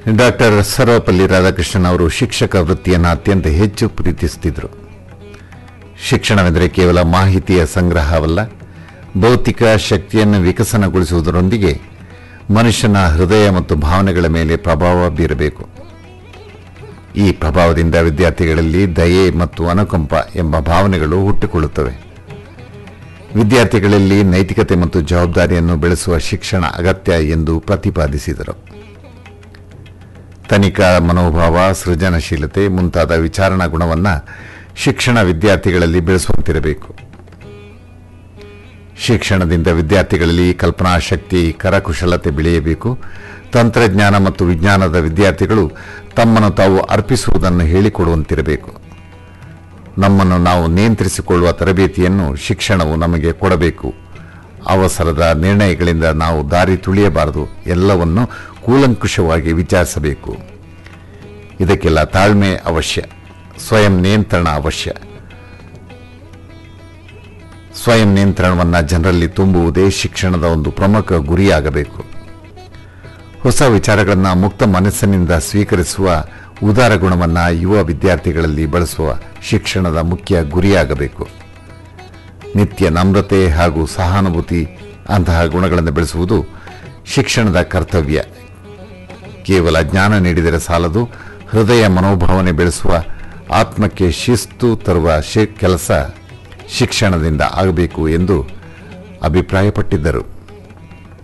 doctor Sarvepalli Radhakrishnan ಅವರು ಶಿಕ್ಷಕ ವೃತ್ತಿಯನ್ನು ಅತ್ಯಂತ ಹೆಚ್ಚು ಪ್ರೀತಿಸುತ್ತಿದ್ದರು ಶಿಕ್ಷಣವೆಂದರೆ ಕೇವಲ ಮಾಹಿತಿಯ ಸಂಗ್ರಹವಲ್ಲ ಭೌತಿಕ ಶಕ್ತಿಯನ್ನು ವಿಕಸನಗೊಳಿಸುವುದರೊಂದಿಗೆ ಮನುಷ್ಯನ ಹೃದಯ ಮತ್ತು ಭಾವನೆಗಳ ಮೇಲೆ ಪ್ರಭಾವ ಬೀರಬೇಕು ಈ ಪ್ರಭಾವದಿಂದ ವಿದ್ಯಾರ್ಥಿಗಳಲ್ಲಿ ದಯೆ ಮತ್ತು ಅನುಕಂಪ ಎಂಬ ಭಾವನೆಗಳು ಹುಟ್ಟಿಕೊಳ್ಳುತ್ತವೆ ವಿದ್ಯಾರ್ಥಿಗಳಲ್ಲಿ ನೈತಿಕತೆ ಮತ್ತು ಜವಾಬ್ದಾರಿಯನ್ನು ಬೆಳೆಸುವ ಶಿಕ್ಷಣ ಅಗತ್ಯ ಎಂದು ಪ್ರತಿಪಾದಿಸಿದರು ತನಿಖಾ ಮನೋಭಾವ ಸೃಜನಶೀಲತೆ ಮುಂತಾದ ವಿಚಾರಣಾ ಗುಣವನ್ನು ಶಿಕ್ಷಣ ವಿದ್ಯಾರ್ಥಿಗಳಲ್ಲಿ ಬೆಳೆಸುವಂತಿರಬೇಕು ಶಿಕ್ಷಣದಿಂದ ವಿದ್ಯಾರ್ಥಿಗಳಲ್ಲಿ ಕಲ್ಪನಾ ಶಕ್ತಿ ಕರಕುಶಲತೆ ಬೆಳೆಯಬೇಕು ತಂತ್ರಜ್ಞಾನ ಮತ್ತು ವಿಜ್ಞಾನದ ವಿದ್ಯಾರ್ಥಿಗಳು ತಮ್ಮನ್ನು ತಾವು ಅರ್ಪಿಸುವುದನ್ನು ಹೇಳಿಕೊಡುವಂತಿರಬೇಕು ನಮ್ಮನ್ನು ನಾವು ನಿಯಂತ್ರಿಸಿಕೊಳ್ಳುವ ತರಬೇತಿಯನ್ನು ಶಿಕ್ಷಣವು ನಮಗೆ ಕೊಡಬೇಕು ಅವಸರದ ನಿರ್ಣಯಗಳಿಂದ ನಾವು ದಾರಿ ತುಳಿಯಬಾರದು ಎಲ್ಲವನ್ನು ಕೂಲಂಕುಷವಾಗಿ ವಿಚಾರಿಸಬೇಕು ಇದಕ್ಕೆಲ್ಲ ತಾಳ್ಮೆ ಅವಶ್ಯ ಸ್ವಯಂ ನಿಯಂತ್ರಣ ಅವಶ್ಯ ಸ್ವಯಂ ನಿಯಂತ್ರಣವನ್ನು ಜನರಲ್ಲಿ ತುಂಬುವುದೇ ಶಿಕ್ಷಣದ ಒಂದು ಪ್ರಮುಖ ಗುರಿಯಾಗಬೇಕು ಹೊಸ ವಿಚಾರಗಳನ್ನು ಮುಕ್ತ ಮನಸ್ಸಿನಿಂದ ಸ್ವೀಕರಿಸುವ ಉದಾರ ಗುಣವನ್ನು ಯುವ ವಿದ್ಯಾರ್ಥಿಗಳಲ್ಲಿ ಬಳಸುವ ಶಿಕ್ಷಣದ ಮುಖ್ಯ ಗುರಿಯಾಗಬೇಕು ನಿತ್ಯ ನಮ್ರತೆ ಹಾಗೂ ಸಹಾನುಭೂತಿ ಅಂತಹ ಗುಣಗಳನ್ನು ಬೆಳೆಸುವುದು ಶಿಕ್ಷಣದ ಕರ್ತವ್ಯ ಕೇವಲ ಜ್ಞಾನ ನೀಡಿದರೆ ಸಾಲದು ಹೃದಯ ಮನೋಭಾವನೆ ಬೆಳೆಸುವ ಆತ್ಮಕ್ಕೆ ಶಿಸ್ತು ತರುವ ಶಿ ಕೆಲಸ ಶಿಕ್ಷಣದಿಂದ ಆಗಬೇಕು ಎಂದು ಅಭಿಪ್ರಾಯಪಟ್ಟಿದ್ದರು